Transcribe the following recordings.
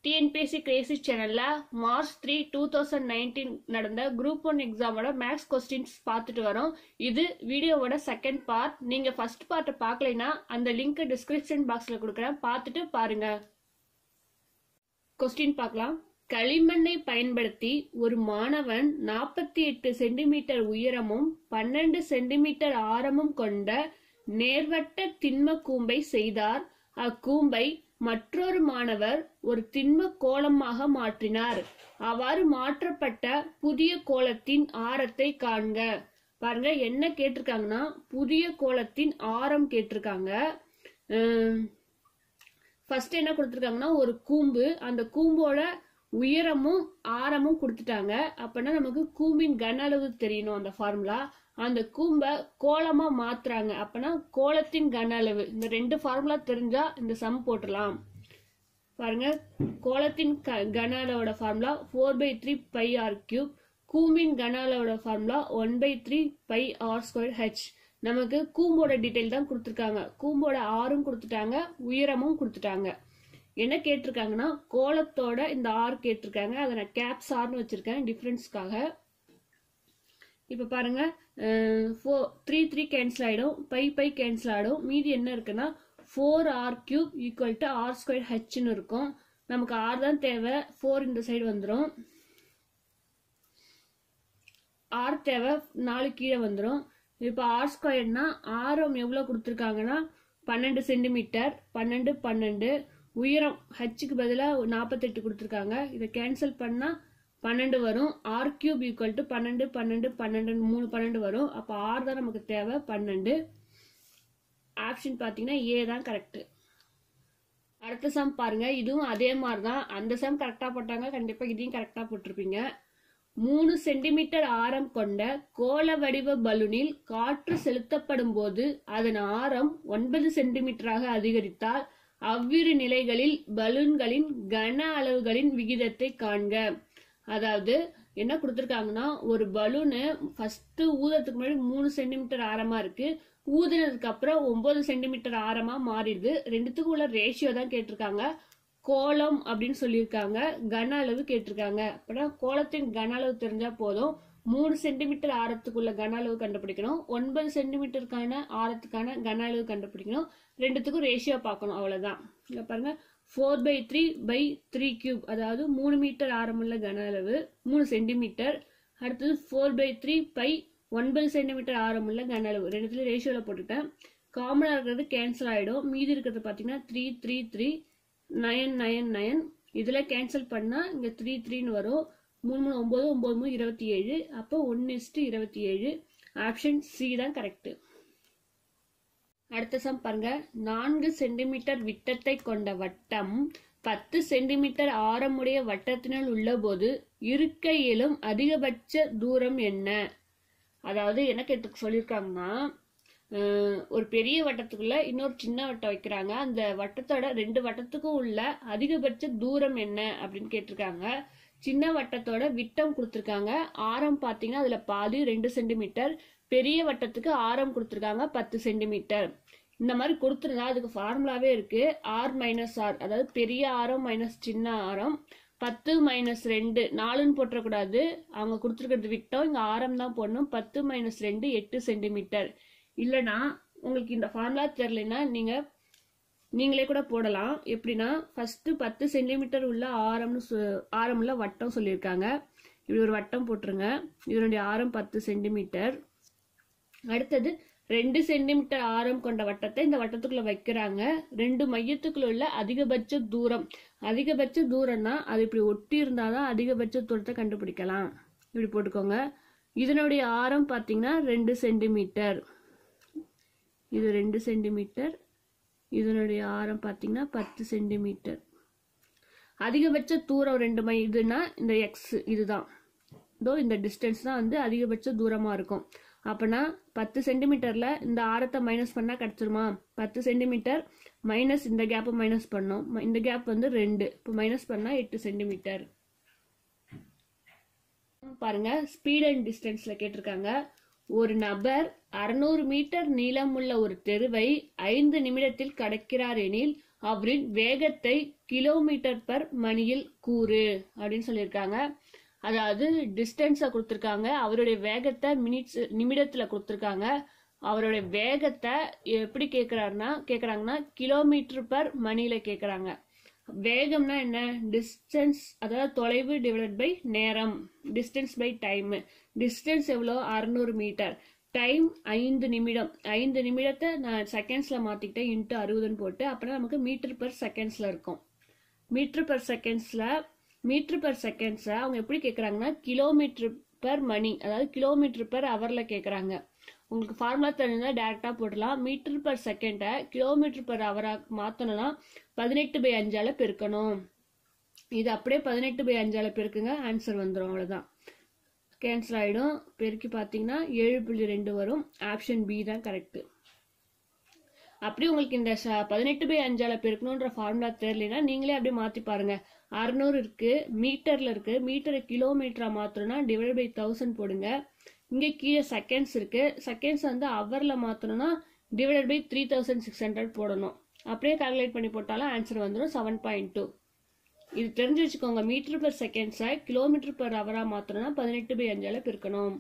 TNPSC crazy சேனல்ல March three two thousand nineteen நடந்த group one எக்ஸாமோட மேக்ஸ் கொஸ்டின்ஸ் பார்த்துட்டு வரோம் இது வீடியோவோட செகண்ட் பார்ட் நீங்க ஃபர்ஸ்ட் பார்ட்டை பார்க்கலைன்னா அந்த லிங்க் டிஸ்கிரிப்ஷன் பாக்ஸ்ல கொடுக்குறேன் பார்த்துட்டு பாருங்க கொஸ்டின் பார்க்கலாம் களிமண்ணை பயன்படுத்தி ஒரு மாணவன் நாற்பத்தி எட்டு சென்டிமீட்டர் உயரமும் பன்னெண்டு சென்டிமீட்டர் ஆரமும் கொண்ட நேர்வட்ட திண்ம கூம்பை செய்தார் அக்கூம்பை மற்றொரு மாணவர் ஒரு திண்ம கோலமாக மாற்றினார் அவ்வாறு மாற்றப்பட்ட புதிய கோலத்தின் ஆரத்தை காண்க பாருங்க என்ன கேட்டிருக்காங்கன்னா புதிய கோலத்தின் ஆரம் கேட்டிருக்காங்க ஃபர்ஸ்ட் என்ன கொடுத்துருக்காங்கன்னா ஒரு கூம்பு அந்த கூம்போட உயரமும் ஆரமும் கொடுத்துட்டாங்க அப்பனா நமக்கு கூம்பின் கன அளவு தெரியணும் அந்த ஃபார்முலா அந்த கூம்பை கோலமா மாத்துறாங்க அப்பனா கோலத்தின் கன அளவு இந்த ரெண்டு ஃபார்முலா தெரிஞ்சா இந்த சம் போட்டுடலாம் பாருங்க கோலத்தின் க- கன அளவோட formula four by three pi R cube கூம்பின் கன அளவோட formula one by three pi R square H நமக்கு கூம்போட டீடைல் தான் கொடுத்துருக்காங்க கூம்போட ஆரும் கொடுத்துட்டாங்க உயரமும் கொடுத்துட்டாங்க என்ன கேட்டிருக்காங்கன்னா கோலத்தோட இந்த ஆர் கேட்டிருக்காங்க அதை நான் கேப்ஸ் ஆர்னு வச்சிருக்கேன் டிஃப்ரென்ஸ்க்காக இப்போ பாருங்க ஃபோர் த்ரீ த்ரீ கேன்சல் ஆகிடும் பை பை கேன்சல் ஆகிடும் மீதி என்ன இருக்குன்னா four R cube equal to R square ஹெச்னு இருக்கும் நமக்கு ஆர் தான் தேவை ஃபோர் இந்த சைடு வந்துடும் ஆர் தேவை நாலு கீழே வந்துடும் இப்போ ஆர் ஸ்கொயர்னா ஆரம் எவ்வளோ கொடுத்துருக்காங்கன்னா பன்னெண்டு சென்டிமீட்டர் பன்னெண்டு பன்னெண்டு உயரம் ஹச்சுக்கு பதிலாக நாற்பத்தெட்டு கொடுத்துருக்காங்க இதை கேன்சல் பண்ணால் பன்னெண்டு வரும் ஆர் கியூப் ஈக்குவல் டு பன்னெண்டு பன்னெண்டு பன்னெண்டு மூணு பன்னெண்டு வரும் அப்போ ஆர் தான் நமக்கு தேவை பன்னெண்டு ஆப்ஷன் பார்த்தீங்கன்னா ஏ தான் கரெக்ட் அடுத்த சம் பாருங்க இதுவும் அதே மாதிரி தான் அந்த சம் கரெக்டாக போட்டாங்க கண்டிப்பாக இதையும் கரெக்டாக போட்டிருப்பீங்க மூணு சென்டிமீட்டர் ஆரம் கொண்ட கோள வடிவ பலூனில் காற்று செலுத்தப்படும் போது அதன் ஆரம் ஒன்பது சென்டிமீட்டராக அதிகரித்தால் அவ்விரு நிலைகளில் பலூன்களின் கன அளவுகளின் விகிதத்தை காண்க அதாவது என்ன கொடுத்துருக்காங்கன்னா ஒரு பலூனு ஃபர்ஸ்ட் ஊதுறதுக்கு முன்னாடி மூணு சென்டிமீட்டர் ஆரமா இருக்கு ஊதுனதுக்கு அப்புறம் ஒன்பது சென்டிமீட்டர் ஆரமா மாறிடுது ரெண்டுத்துக்கும் உள்ள ரேஷியோ தான் கேட்டிருக்காங்க கோலம் அப்படின்னு சொல்லியிருக்காங்க கன அளவு கேட்டிருக்காங்க அப்படின்னா கோலத்தின் கன அளவு தெரிஞ்சா போதும் மூணு சென்டிமீட்டர் ஆரத்துக்குள்ள கன அளவு கண்டுபிடிக்கணும் ஒன்பது சென்டிமீட்டருக்கான ஆரத்துக்கான கன அளவு கண்டுபிடிக்கணும் ரெண்டுத்துக்கும் ரேஷியோ பார்க்கணும் அவ்வளவுதான் இங்க பாருங்க four by three by three cube அதாவது மூணு மீட்டர் ஆரமுள்ள கன அளவு மூணு சென்டிமீட்டர் அடுத்தது ஃபோர் பை த்ரீ பை ஒன்பது சென்டிமீட்டர் ஆரமுள்ள கன அளவு ரெண்டுத்துல ரேஷியோல போட்டுட்டேன் காமனாக இருக்கிறது கேன்சல் ஆகிடும் மீதி இருக்கிறது பார்த்தீங்கன்னா three three three nine nine nine இதில் கேன்சல் பண்ணால் இங்கே த்ரீ த்ரீன்னு வரும் மூணு மூணு ஒம்பது ஒம்பது மூணு இருபத்தி ஏழு அப்போ ஒன்று இஸ்ட்டு இருபத்தி ஏழு ஆப்ஷன் சி தான் கரெக்டு அடுத்த சம் பாருங்க நான்கு சென்டிமீட்டர் விட்டத்தை கொண்ட வட்டம் பத்து சென்டிமீட்டர் ஆரமுடைய வட்டத்தினுள் உள்ளபோது இருக்க இயலும் அதிகபட்ச தூரம் என்ன அதாவது என்ன கேட்டு சொல்லியிருக்காங்கன்னா அஹ், ஒரு பெரிய வட்டத்துக்குள்ள இன்னொரு சின்ன வட்டம் வைக்கிறாங்க அந்த வட்டத்தோட ரெண்டு வட்டத்துக்கும் உள்ள அதிகபட்ச தூரம் என்ன அப்படின்னு கேட்டிருக்காங்க சின்ன வட்டத்தோட விட்டம் கொடுத்துருக்காங்க ஆரம் பார்த்தீங்கன்னா அதுல பாதி ரெண்டு சென்டிமீட்டர் பெரிய வட்டத்துக்கு ஆரம் கொடுத்துருக்காங்க பத்து சென்டிமீட்டர் இந்த மாதிரி கொடுத்துருந்தா அதுக்கு ஃபார்முலாவே இருக்கு ஆர் மைனஸ் ஆர் அதாவது பெரிய ஆரம் மைனஸ் சின்ன ஆரம் பத்து மைனஸ் ரெண்டு நாலுன்னு போட்டுறக்கூடாது அவங்க கொடுத்துருக்கிறது விட்டோம் இங்க ஆரம் தான் போடணும் பத்து மைனஸ் ரெண்டு எட்டு சென்டிமீட்டர் இல்லைன்னா உங்களுக்கு இந்த ஃபார்முலா தெரியலனா நீங்க நீங்களே கூட போடலாம் எப்படின்னா ஃபர்ஸ்ட் பத்து சென்டிமீட்டர் உள்ள ஆரம்னு சொ- ஆரமுள்ள வட்டம் சொல்லியிருக்காங்க இப்படி ஒரு வட்டம் போட்டுருங்க இதனுடைய ஆரம் பத்து சென்டிமீட்டர் அடுத்தது ரெண்டு சென்டிமீட்டர் ஆரம் கொண்ட வட்டத்தை இந்த வட்டத்துக்குள்ள வைக்கிறாங்க ரெண்டு மையத்துக்குள்ள உள்ள அதிகபட்ச தூரம் அதிகபட்ச தூரம்னா அது இப்படி ஒட்டி இருந்தாதான் அதிகபட்ச தூரத்தை கண்டுபிடிக்கலாம் இப்படி போட்டுக்கோங்க இதனுடைய ஆரம் பார்த்தீங்கன்னா ரெண்டு சென்டிமீட்டர் இது ரெண்டு சென்டிமீட்டர் இதனுடைய ஆரம் பார்த்தீங்கன்னா பத்து சென்டிமீட்டர் அதிகபட்ச தூரம் ரெண்டு மை இதுனா இந்த எக்ஸ் இதுதான் இதோ இந்த டிஸ்டன்ஸ் தான் வந்து அதிகபட்ச தூரமா இருக்கும் அப்பனா பத்து சென்டிமீட்டர்ல இந்த ஆரத்தை மைனஸ் பண்ணா கிடைச்சிருமா பத்து சென்டிமீட்டர் மைனஸ் இந்த கேப்பை மைனஸ் பண்ணோம் ம- இந்த கேப் வந்து ரெண்டு இப்போ மைனஸ் பண்ணா எட்டு சென்டிமீட்டர் பாருங்க ஸ்பீட் அண்ட் டிஸ்டன்ஸ்ல கேட்டிருக்காங்க ஒரு நபர் அறுநூறு மீட்டர் நீளமுள்ள ஒரு தெருவை ஐந்து நிமிடத்தில் கடக்கிறார் எனில் அவரின் வேகத்தை கிலோமீட்டர் பர் மணியில் கூறு அப்படின்னு சொல்லியிருக்காங்க அதாவது டிஸ்டன்ஸை கொடுத்துருக்காங்க அவருடைய வேகத்தை மினிட்ஸ் நிமிடத்தில் கொடுத்துருக்காங்க அவருடைய வேகத்தை எப்படி கேட்குறாருன்னா கேட்குறாங்கன்னா கிலோமீட்டர் பர் மணியில் கேட்குறாங்க வேகம்னா என்ன டிஸ்டன்ஸ் அதாவது தொலைவு டிவைட் பை நேரம் டிஸ்டன்ஸ் பை டைம் டிஸ்டன்ஸ் எவ்வளோ அறுநூறு மீட்டர் டைம் ஐந்து நிமிடம் ஐந்து நிமிடத்தை நான் செகண்ட்ஸில் மாற்றிக்கிட்டேன் இன்ட்டு அறுபதுன்னு போட்டு அப்படின்னா நமக்கு மீட்டர் பர் செகண்ட்ஸில் இருக்கும் மீட்டர் பர் செகண்ட்ஸில் மீட்டர் பர் செகண்ட்ஸை அவங்க எப்படி கேட்குறாங்கன்னா கிலோமீட்டர் பர் மணி அதாவது கிலோமீட்டர் பர் ஹவரில் கேட்குறாங்க உங்களுக்கு ஃபார்முலா தெரிஞ்சால் டேரெக்டாக போடலாம் மீட்டர் பர் செகண்டை கிலோமீட்டர் பர் ஹவராக மாற்றணும்னா பதினெட்டு பை அஞ்சால் பெருக்கணும் இது அப்படியே பதினெட்டு பை அஞ்சால் பெருக்குங்க ஆன்சர் வந்துடும் அவ்வளோதான் கேன்சல் ஆகிடும் பெருக்கி பார்த்தீங்கன்னா ஏழு புள்ளி ரெண்டு வரும் ஆப்ஷன் பி தான் கரெக்டு அப்படி உங்களுக்கு இந்த பதினெட்டு பை அஞ்சால பெருக்கணுன்ற ஃபார்முலா தெரியலனா நீங்களே அப்படியே மாற்றி பாருங்க அறுநூறு இருக்கு மீட்டர்ல இருக்கு மீட்டரை கிலோமீட்டரா மாற்றணும்னா டிவைட் பை தௌசண்ட் போடுங்க இங்கே கீழே செகண்ட்ஸ் இருக்கு செகண்ட்ஸ் வந்து ஹவரில் மாற்றணும்னா divided by three thousand six hundred போடணும் அப்படியே கால்குலேட் பண்ணி போட்டாலும் ஆன்சர் வந்துடும் செவன் பாயிண்ட் டூ இது தெரிஞ்சு வச்சுக்கோங்க மீட்டர் பர் செகண்ட்ஸை கிலோமீட்டர் பர் ஹவராக மாற்றணும்னா பதினெட்டு பை அஞ்சால பெருக்கணும்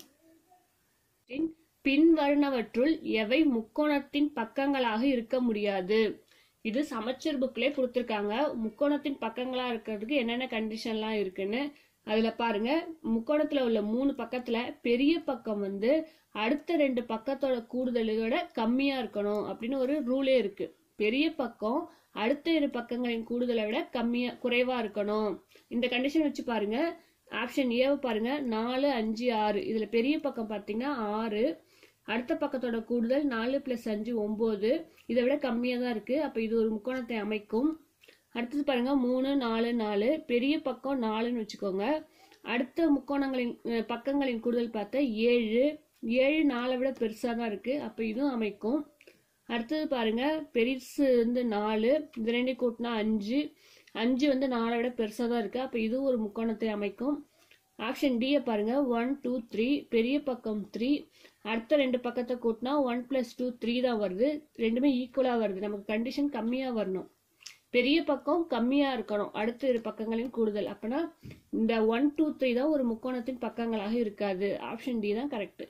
பின்வருணவற்றுள் எவை முக்கோணத்தின் பக்கங்களாக இருக்க முடியாது இது சமச்சீர் புக்லேயே கொடுத்துருக்காங்க முக்கோணத்தின் பக்கங்களா இருக்கிறதுக்கு என்னென்ன கண்டிஷன்லாம் இருக்குன்னு அதுல பாருங்க முக்கோணத்துல உள்ள மூணு பக்கத்துல பெரிய பக்கம் வந்து அடுத்த ரெண்டு பக்கத்தோட கூடுதலோட கம்மியா இருக்கணும் அப்படின்னு ஒரு ரூலே இருக்கு பெரிய பக்கம் அடுத்த இரு பக்கங்களின் கூடுதலை விட கம்மியா குறைவா இருக்கணும் இந்த கண்டிஷன் வச்சு பாருங்க ஆப்ஷன் ஏவை பாருங்க நாலு அஞ்சு ஆறு இதுல பெரிய பக்கம் பாத்தீங்கன்னா ஆறு அடுத்த பக்கத்தோட கூடுதல் நாலு பிளஸ் அஞ்சு ஒன்பது இதை விட கம்மியாக தான் இருக்கு அப்போ இது ஒரு முக்கோணத்தை அமைக்கும் அடுத்தது பாருங்க மூணு நாலு நாலு பெரிய பக்கம் நாலுன்னு வச்சுக்கோங்க அடுத்த முக்கோணங்களின் அஹ், பக்கங்களின் கூடுதல் பார்த்தா ஏழு ஏழு நாலை விட பெருசாக தான் இருக்கு அப்போ இதுவும் அமைக்கும் அடுத்தது பாருங்க பெருசு வந்து நாலு இது ரெண்டையும் கூட்டினா அஞ்சு அஞ்சு வந்து நாலை விட பெருசாக தான் இருக்கு அப்போ இதுவும் ஒரு முக்கோணத்தை அமைக்கும் ஆப்ஷன் டியை பாருங்க ஒன் டூ த்ரீ பெரிய பக்கம் த்ரீ அடுத்த ரெண்டு பக்கத்தை கூட்டினா ஒன் பிளஸ் டூ த்ரீ தான் வருது ரெண்டுமே ஈக்குவலாக வருது நமக்கு கண்டிஷன் கம்மியாக வரணும் பெரிய பக்கம் கம்மியாக இருக்கணும் அடுத்த இரு பக்கங்களின் கூடுதல் அப்பனா இந்த ஒன் டூ த்ரீ தான் ஒரு முக்கோணத்தின் பக்கங்களாக இருக்காது ஆப்ஷன் டி தான் கரெக்ட்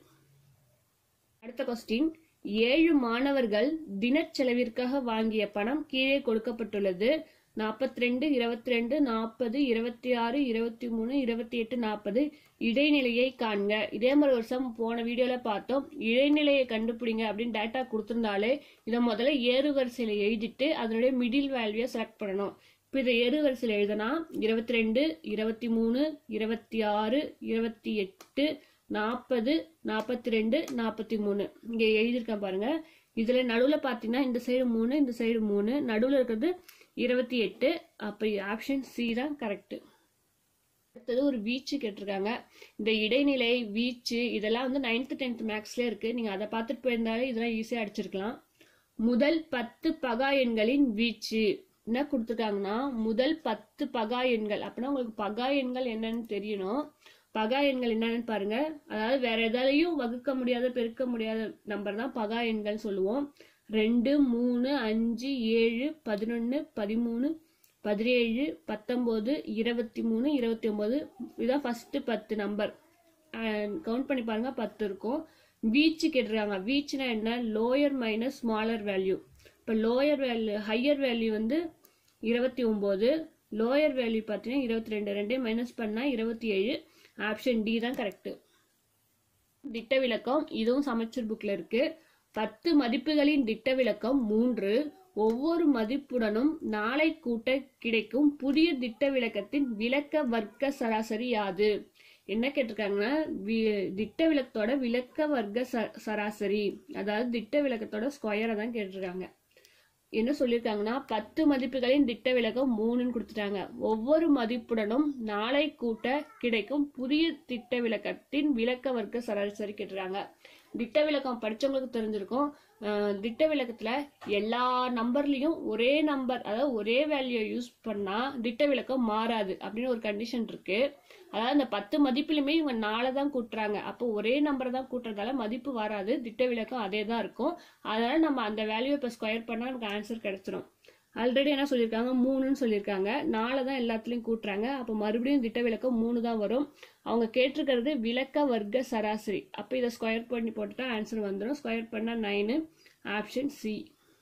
அடுத்த கொஸ்டின் ஏழு மாணவர்கள் தினச்செலவிற்காக வாங்கிய பணம் கீழே கொடுக்கப்பட்டுள்ளது நாற்பத்தி ரெண்டு இருபத்தி ரெண்டு நாற்பது இருபத்தி ஆறு இருபத்தி மூணு இருபத்தி எட்டு நாற்பது இடைநிலையை காண்க இதே மாதிரி ஒரு சம் போன வீடியோல பார்த்தோம் இடைநிலையை கண்டுபிடிங்க அப்படின்னு டேட்டா கொடுத்திருந்தாலே இதை முதல்ல ஏறு வரிசையில எழுதிட்டு அதனுடைய மிடில் வேல்யூவை செலக்ட் பண்ணணும் இப்போ இதை ஏறு வரிசையில் எழுதுனா இருபத்தி ரெண்டு இருபத்தி மூணு இருபத்தி ஆறு இருபத்தி எட்டு நாற்பது நாற்பத்தி ரெண்டு நாற்பத்தி மூணு இங்கே எழுதியிருக்கேன் பாருங்க இதுல நடுவுல பாத்தீங்கன்னா இந்த சைடு மூணு இந்த சைடு மூணு நடுவுல இருக்கிறது இருபத்தி எட்டு அப்ப ஆப்ஷன் சி தான் கரெக்ட் அடுத்தது ஒரு வீச்சு கேட்டிருக்காங்க இந்த இடைநிலை வீச்சு இதெல்லாம் வந்து நைன்த் டென்த் மேக்ஸ்ல இருக்கு நீங்க அதை பார்த்துட்டு போயிருந்தாலே இதெல்லாம் ஈஸியா அடிச்சிருக்கலாம் முதல் பத்து பகா எண்களின் வீச்சு என்ன கொடுத்துருக்காங்கன்னா முதல் பத்து பகா எண்கள் அப்படின்னா உங்களுக்கு பகா எண்கள் என்னன்னு தெரியணும் பகா எண்கள் என்னன்னு பாருங்க அதாவது வேற எதாலையும் வகுக்க முடியாத பெருக்க முடியாத நம்பர் தான் பகா எண்கள் சொல்லுவோம் ரெண்டு மூணு அஞ்சு ஏழு பதினொன்று பதிமூணு பதினேழு பத்தொம்போது இருபத்தி மூணு இருபத்தி ஒம்பது இதுதான் ஃபர்ஸ்ட் பத்து நம்பர் கவுண்ட் பண்ணி பாருங்க பத்து இருக்கும் வீச்சு கேட்டிருக்காங்க வீச்சுனா என்ன லோயர் மைனஸ் ஸ்மாலர் வேல்யூ இப்போ லோயர் வேல்யூ ஹையர் வேல்யூ வந்து இருபத்தி ஒம்பது லோயர் வேல்யூ பார்த்தீங்கன்னா இருபத்தி ரெண்டு ரெண்டையும் மைனஸ் பண்ணால் இருபத்தி ஏழு ஆப்ஷன் டி தான் கரெக்டு திட்ட விளக்கம் இதுவும் சமச்சீர் புக்ல இருக்கு பத்து மதிப்புகளின் திட்ட விளக்கம் மூன்று ஒவ்வொரு மதிப்புடனும் நாளை கூட்ட கிடைக்கும் புதிய திட்ட விளக்கத்தின் விளக்க வர்க்க சராசரி யாது என்ன கேட்டிருக்காங்கன்னா வி- திட்ட விளக்கத்தோட விளக்க வர்க்க ச- சராசரி அதாவது திட்ட விளக்கத்தோட ஸ்கொயரை தான் கேட்டிருக்காங்க என்ன சொல்லியிருக்காங்கன்னா பத்து மதிப்புகளின் திட்ட விளக்கம் மூணுன்னு கொடுத்துட்டாங்க ஒவ்வொரு மதிப்புடனும் நாளை கூட்ட கிடைக்கும் புதிய திட்ட விளக்கத்தின் விளக்க வர்க்க சராசரி கேட்டுறாங்க திட்ட விளக்கம் படிச்சவங்களுக்கு தெரிஞ்சிருக்கும் அஹ், திட்ட விளக்கத்துல எல்லா நம்பர்லயும் ஒரே நம்பர் அதாவது ஒரே வேல்யூ யூஸ் பண்ணா திட்ட விளக்கம் மாறாது அப்படின்னு ஒரு கண்டிஷன் இருக்கு அதாவது அந்த பத்து மதிப்புலையுமே இவங்க நாளை தான் கூட்டுறாங்க அப்போ ஒரே நம்பர் தான் கூட்டுறதால மதிப்பு வராது திட்ட விளக்கம் அதே தான் இருக்கும் அதனால நம்ம அந்த வேல்யூ இப்போ ஸ்கொயர் பண்ணா நமக்கு ஆன்சர் கிடைச்சிரும் ஆல்ரெடி என்ன சொல்லியிருக்காங்க மூணுன்னு சொல்லியிருக்காங்க நாலு தான் எல்லாத்துலேயும் கூட்டுறாங்க அப்போ மறுபடியும் திட்ட விளக்கம் மூணு தான் வரும் அவங்க கேட்டிருக்கிறது விளக்க வர்க்க சராசரி அப்போ இதை ஸ்கொயர் பண்ணி போட்டுட்டா ஆன்சர் வந்துடும் ஸ்கொயர் பண்ணால் நைனு ஆப்ஷன் சி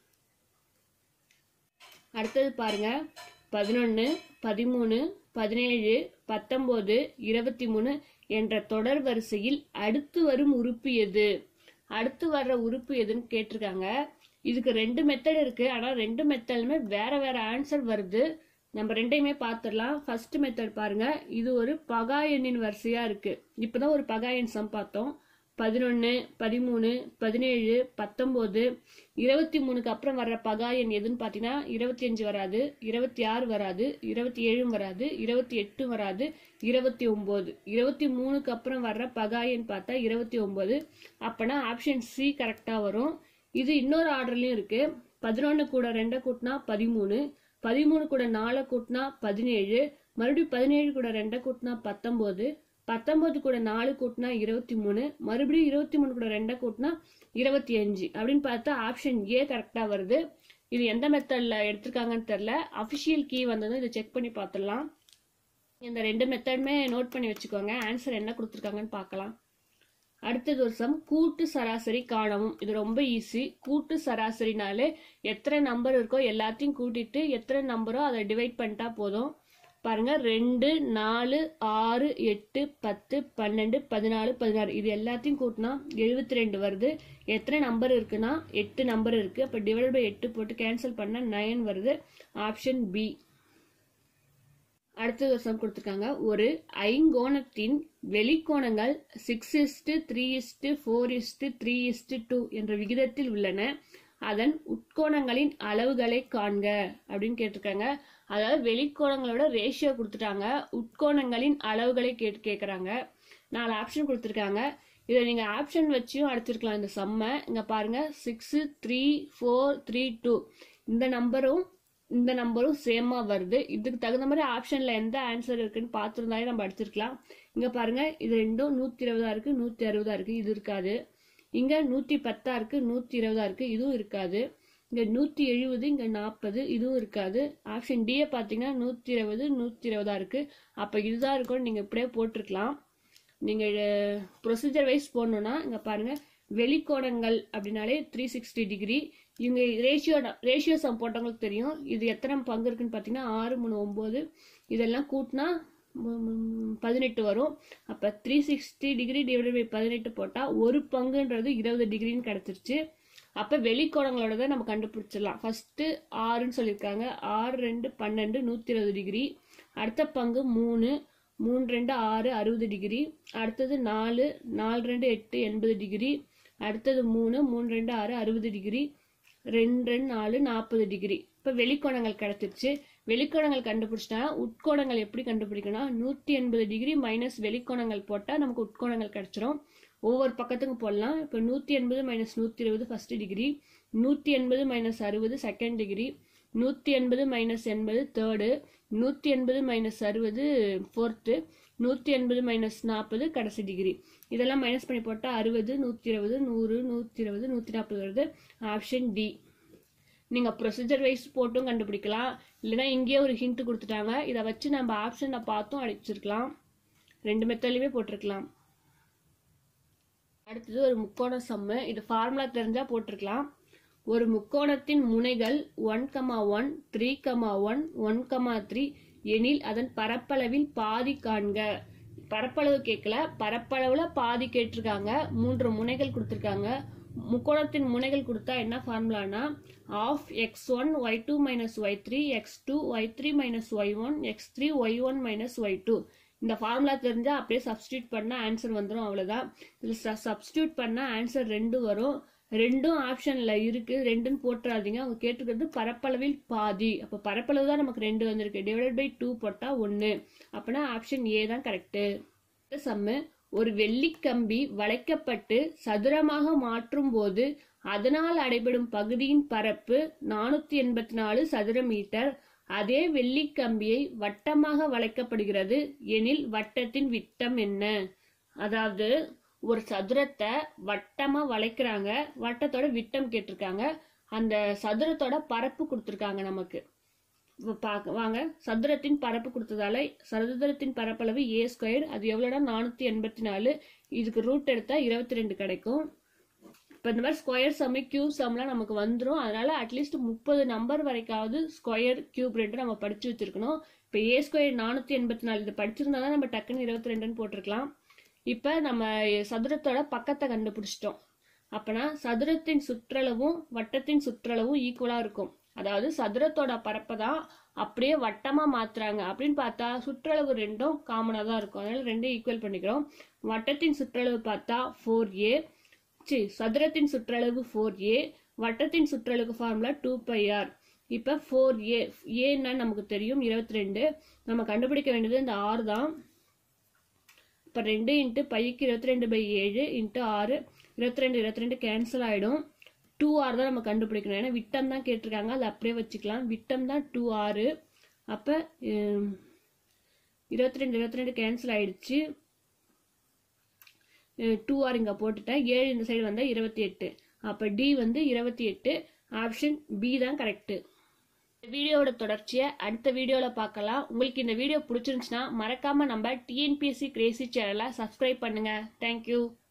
அடுத்தது பாருங்க பதினொன்று பதிமூணு பதினேழு பத்தொம்போது இருபத்தி மூணு என்ற தொடர் வரிசையில் அடுத்து வரும் உறுப்பு எது அடுத்து வர்ற உறுப்பு எதுன்னு கேட்டிருக்காங்க இதுக்கு ரெண்டு மெத்தட் இருக்கு ஆனா ரெண்டு மெத்தடுமே வேற வேற ஆன்சர் வருது நம்ம ரெண்டையுமே பார்த்துடலாம் ஃபர்ஸ்ட் மெத்தட் பாருங்க இது ஒரு பகா எண்ணின் வரிசையா இருக்கு இப்பதான் ஒரு பகா எண் சம் பார்த்தோம் பதினொன்று பதிமூணு பதினேழு பத்தொம்போது இருபத்தி மூணுக்கு அப்புறம் வர்ற பகா எண் எதுன்னு பார்த்தீங்கன்னா இருபத்தி அஞ்சு வராது இருபத்தி ஆறு வராது இருபத்தி ஏழும் வராது இருபத்தி எட்டும் வராது இருபத்தி ஒம்பது இருபத்தி மூணுக்கு அப்புறம் வர்ற பகா எண் பார்த்தா இருபத்தி ஒம்பது அப்போனா ஆப்ஷன் சி கரெக்டாக வரும் இது இன்னொரு ஆர்டர்லையும் இருக்கு பதினொன்று கூட ரெண்டை கூட்டினா பதிமூணு பதிமூணு கூட நாலை கூட்டினா பதினேழு மறுபடியும் பதினேழு கூட ரெண்டை கூட்டினா பத்தொம்போது பத்தொன்பது கூட நாலு கூட்டினா இருபத்தி மூணு மறுபடியும் இருபத்தி மூணு கூட ரெண்டை கூட்டினா இருபத்தி அஞ்சு அப்படின்னு பார்த்தா ஆப்ஷன் ஏ கரெக்டாக வருது இது எந்த மெத்தடில் எடுத்திருக்காங்கன்னு தெரில அஃபிஷியல் கீ வந்ததும் இதை செக் பண்ணி பார்த்துடலாம் இந்த ரெண்டு மெத்தடுமே நோட் பண்ணி வச்சுக்கோங்க ஆன்சர் என்ன கொடுத்துருக்காங்கன்னு பார்க்கலாம் அடுத்தது ஒரு சம் கூட்டு சராசரி காணவும் இது ரொம்ப ஈஸி கூட்டு சராசரினாலே எத்தனை நம்பர் இருக்கோ எல்லாத்தையும் கூட்டிட்டு எத்தனை நம்பரோ அதை டிவைட் பண்ணிட்டா போதும் பாருங்க ரெண்டு நாலு ஆறு எட்டு பத்து பன்னெண்டு பதினாலு பதினாறு இது எல்லாத்தையும் கூட்டினா எழுபத்தி ரெண்டு வருது எத்தனை நம்பர் இருக்குன்னா எட்டு நம்பர் இருக்கு அப்போ டிவைட் பை எட்டு போட்டு கேன்சல் பண்ணால் நைன் வருது ஆப்ஷன் பி அடுத்தது ஒரு சம் கொடுத்துருக்காங்க ஒரு ஐங்கோணத்தின் வெளிக்கோணங்கள் six is to three is to four is to three is to two என்ற விகிதத்தில் உள்ளன அதன் உட்கோணங்களின் அளவுகளை காண்க அப்படின்னு கேட்டிருக்காங்க அதாவது வெளிக்கோணங்களோட ரேஷியோ கொடுத்துட்டாங்க உட்கோணங்களின் அளவுகளை கேட்டு கேட்குறாங்க நாலு ஆப்ஷன் கொடுத்துருக்காங்க இதை நீங்கள் ஆப்ஷன் வச்சியும் அடிச்சிருக்கலாம் இந்த செம்மை இங்கே பாருங்க six three four three two இந்த நம்பரும் இந்த நம்பரும் சேமாக வருது இதுக்கு தகுந்த மாதிரி ஆப்ஷனில் எந்த ஆன்சர் இருக்குன்னு பார்த்துருந்தாலே நம்ம அடிச்சிருக்கலாம் இங்கே பாருங்க இது ரெண்டும் நூற்றி இருபதா இருக்குது நூற்றி அறுபதா இருக்குது இது இருக்காது இங்கே நூற்றி பத்தா இருக்குது நூற்றி இருபதா இருக்குது இதுவும் இருக்காது இங்கே நூற்றி எழுபது இங்கே நாற்பது இதுவும் இருக்காது ஆப்ஷன் டியை பார்த்தீங்கன்னா நூற்றி இருபது நூற்றி இருபதா இருக்குது அப்போ இதுதான் இருக்கும்னு நீங்கள் இப்படியே போட்டிருக்கலாம் நீங்கள் ப்ரொசீஜர் வைஸ் போடணுன்னா இங்கே பாருங்கள் வெளிக்கோணங்கள் அப்படின்னாலே த்ரீ சிக்ஸ்டி டிகிரி இவங்க ரேஷியோ ரேஷியோ சம் போட்டவங்களுக்கு தெரியும் இது எத்தனை பங்கு இருக்குன்னு பார்த்தீங்கன்னா ஆறு மூணு ஒம்பது இதெல்லாம் கூட்டினா பதினெட்டு வரும் அப்போ three sixty degree divide by பதினெட்டு போட்டால் ஒரு பங்குன்றது இருபது டிகிரின்னு கிடச்சிருச்சு அப்போ வெளிக்கோணங்களோட தான் நம்ம கண்டுபிடிச்சிடலாம் ஃபஸ்ட்டு ஆறுன்னு சொல்லியிருக்காங்க ஆறு ரெண்டு பன்னெண்டு நூற்றி இருபது டிகிரி அடுத்த பங்கு மூணு மூணு ரெண்டு ஆறு அறுபது டிகிரி அடுத்தது நாலு நாலு ரெண்டு எட்டு எண்பது டிகிரி அடுத்தது மூணு மூணு ரெண்டு ஆறு அறுபது டிகிரி ரெண்டு ரெண்டு நாலு நாற்பது டிகிரி இப்போ வெளிக்கோணங்கள் கிடச்சிருச்சு வெளிக்கோணங்கள் கண்டுபிடிச்சிட்டா உட்கோணங்கள் எப்படி கண்டுபிடிக்கணும் நூற்றி எண்பது டிகிரி மைனஸ் வெளிக்கோணங்கள் போட்டால் நமக்கு உட்கோணங்கள் கிடச்சிரும் ஒவ்வொரு பக்கத்துக்கும் போடலாம் இப்போ நூற்றி எண்பது மைனஸ் நூற்றி இருபது ஃபஸ்ட்டு டிகிரி நூற்றி எண்பது மைனஸ் அறுபது செகண்ட் டிகிரி நூற்றி எண்பது மைனஸ் எண்பது தேர்டு நூற்றி எண்பது மைனஸ் அறுபது ஃபோர்த்து நூற்றி எண்பது மைனஸ் நாற்பது கடைசி டிகிரி இதெல்லாம் மைனஸ் பண்ணி போட்டால் அறுபது நூற்றி இருபது நூறு நூற்றி இருபது நூற்றி நாற்பது வருது ஆப்ஷன் டி நீங்கள் ப்ரொசீஜர் வைஸ் போட்டும் கண்டுபிடிக்கலாம் இல்லைன்னா இங்கேயே ஒரு ஹிண்ட் கொடுத்துட்டாங்க இதை வச்சு நம்ம ஆப்ஷனை பார்த்தும் அடிச்சிருக்கலாம் ரெண்டு மெத்தட்லையுமே போட்டிருக்கலாம் அடுத்தது ஒரு முக்கோண சம்மு இது ஃபார்முலா தெரிஞ்சால் போட்டிருக்கலாம் ஒரு முக்கோணத்தின் முனைகள் one comma one three comma one one comma three எனில் அதன் பரப்பளவில் பாதி காண்க பரப்பளவு கேட்கல பரப்பளவுல பாதி கேட்டிருக்காங்க மூன்று முனைகள் கொடுத்துருக்காங்க முக்கோணத்தின் முனைகள் கொடுத்தா என்ன ஃபார்முலானா half x one y two minus y three x two y three minus y one x three y one minus y two இந்த ஃபார்முலா தெரிஞ்சால் அப்படியே சப்ஸ்டியூட் பண்ணால் ஆன்சர் வந்துடும் அவ்வளோதான் இதில் சப்ஸ்டியூட் பண்ணால் ஆன்சர் ரெண்டு வரும் ரெண்டும் ஆப்ஷனில் இருக்குது ரெண்டுன்னு போட்டுறாதீங்க அவங்க கேட்டிருக்கிறது பரப்பளவில் பாதி அப்போ பரப்பளவு தான் நமக்கு ரெண்டு வந்திருக்கு டிவைடட் பை டூ போட்டால் ஒன்று அப்படின்னா ஆப்ஷன் ஏ தான் கரெக்டு சம்மு ஒரு வெள்ளிக்கம்பி வளைக்கப்பட்டு சதுரமாக மாற்றும் போது அதனால் அடைபடும் பகுதியின் பரப்பு நானூற்றி எண்பத்தி நாலு சதுர மீட்டர் அதே வெள்ளிக்கம்பியை வட்டமாக வளைக்கப்படுகிறது எனில் வட்டத்தின் விட்டம் என்ன அதாவது ஒரு சதுரத்தை வட்டமா வளைக்கிறாங்க வட்டத்தோட விட்டம் கேட்டிருக்காங்க அந்த சதுரத்தோட பரப்பு கொடுத்துருக்காங்க நமக்கு இப்ப பாக்க வாங்க சதுரத்தின் பரப்பு கொடுத்ததால சதுரத்தின் பரப்பளவு ஏ ஸ்கொயர் அது எவ்வளோனா நானூற்றி எண்பத்தி நாலு இதுக்கு ரூட் எடுத்தால் இருபத்தி ரெண்டு கிடைக்கும் இப்போ இந்த மாதிரி ஸ்கொயர் சம்மு கியூப் சம்லாம் நமக்கு வந்துடும் அதனால அட்லீஸ்ட் முப்பது நம்பர் வரைக்காவது ஸ்கொயர் கியூப் ரெண்டு நம்ம படிச்சு வச்சிருக்கணும் இப்போ ஏ ஸ்கொயர் நானூற்றி எண்பத்தி நாலு இது படிச்சிருந்தா தான் நம்ம டக்குன்னு இருபத்தி ரெண்டுன்னு போட்டிருக்கலாம் இப்போ நம்ம சதுரத்தோட பக்கத்தை கண்டுபிடிச்சிட்டோம் அப்பனா சதுரத்தின் சுற்றளவும் வட்டத்தின் சுற்றளவும் ஈக்குவலாக இருக்கும் அதாவது சதுரத்தோட பரப்பை தான் அப்படியே வட்டமா மாத்துறாங்க அப்படின்னு பார்த்தா சுற்றளவு ரெண்டும் காமனாக தான் இருக்கும் அதனால ரெண்டும் ஈக்குவல் பண்ணிக்கிறோம் வட்டத்தின் சுற்றளவு பார்த்தா ஃபோர் ஏ சி சதுரத்தின் சுற்றளவு ஃபோர் ஏ வட்டத்தின் சுற்றளவு ஃபார்முலா டூ பை ஆர் இப்போ ஃபோர் ஏ ஏன்னா நமக்கு தெரியும் இருபத்தி ரெண்டு நம்ம கண்டுபிடிக்க வேண்டியது இந்த ஆறு தான் இப்போ ரெண்டு இன்ட்டு பைக்கு இருபத்தி ரெண்டு பை ஏழு இன்ட்டு ஆறு இருபத்தி ரெண்டு இருபத்தி ரெண்டு கேன்சல் ஆகிடும் டூ ஆர் தான் நம்ம கண்டுபிடிக்கணும் ஏன்னா விட்டம் தான் கேட்டிருக்காங்க அதை அப்படியே வச்சுக்கலாம் விட்டம் தான் டூ ஆறு அப்போ இருபத்தி ரெண்டு இருபத்தி ரெண்டு கேன்சல் ஆயிடுச்சு டூ ஆர் இங்கே போட்டுட்டேன் ஏழு இந்த சைடு வந்தால் இருபத்தி எட்டு அப்போ டி வந்து இருபத்தி எட்டு ஆப்ஷன் பி தான் கரெக்டு வீடியோவோட தொடர்ச்சியை அடுத்த வீடியோவில் பார்க்கலாம் உங்களுக்கு இந்த வீடியோ பிடிச்சிருந்துச்சுன்னா மறக்காமல் நம்ம டிஎன்பிஎஸ்சி கிரேசி சேனலை சப்ஸ்கிரைப் பண்ணுங்கள் தேங்க்யூ